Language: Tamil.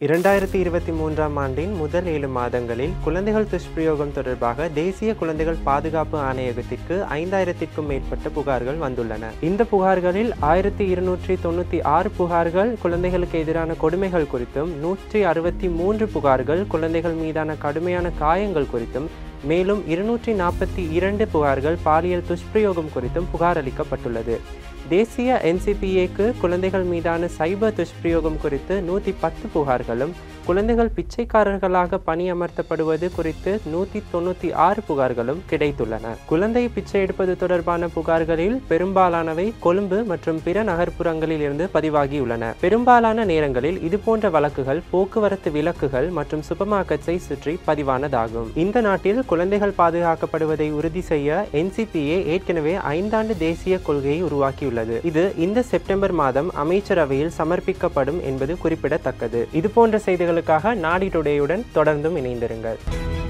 இரண்டாயிரத்தி இருபத்தி மூன்றாம் ஆண்டின் முதல் ஏழு மாதங்களில் குழந்தைகள் துஷ்பிரயோகம் தொடர்பாக தேசிய குழந்தைகள் பாதுகாப்பு ஆணையகத்திற்கு ஐந்தாயிரத்திற்கும் மேற்பட்ட புகார்கள் வந்துள்ளன இந்த புகார்களில் ஆயிரத்தி இருநூற்றி தொண்ணூற்றி ஆறு புகார்கள் குழந்தைகளுக்கு எதிரான கொடுமைகள் குறித்தும் நூற்றி அறுபத்தி மூன்று புகார்கள் குழந்தைகள் மீதான கடுமையான காயங்கள் குறித்தும் மேலும் இருநூற்றி நாற்பத்தி இரண்டு புகார்கள் பாலியல் துஷ்பிரயோகம் குறித்தும் புகார் அளிக்கப்பட்டுள்ளது தேசிய என்சிபிஏக்கு குழந்தைகள் மீதான சைபர் துஷ்பிரயோகம் குறித்து நூற்றி பத்து புகார்களும் குழந்தைகள் பிச்சைக்காரர்களாக பணியமர்த்தப்படுவது குறித்து நூற்றி தொண்ணூற்றி ஆறு புகார்களும் கிடைத்துள்ளன குழந்தை பிச்சை எடுப்பது தொடர்பான புகார்களில் பெரும்பாலானவை கொழும்பு மற்றும் பிற நகர்ப்புறங்களில் இருந்து பதிவாகியுள்ளன பெரும்பாலான நேரங்களில் இதுபோன்ற வழக்குகள் போக்குவரத்து விலக்குகள் மற்றும் சூப்பர் மார்க்கெட்ஸை சுற்றி பதிவானதாகும் இந்த நாட்டில் குழந்தைகள் பாதுகாக்கப்படுவதை உறுதி செய்ய என்சிபிஏ ஏற்கனவே ஐந்தாண்டு தேசிய கொள்கையை உருவாக்கியுள்ளது இது இந்த செப்டம்பர் மாதம் அமைச்சரவையில் சமர்ப்பிக்கப்படும் என்பது குறிப்பிடத்தக்கது இதுபோன்ற செய்திகளுக்காக நாடி டுடேயுடன் தொடர்ந்தும் இணைந்திருங்கள்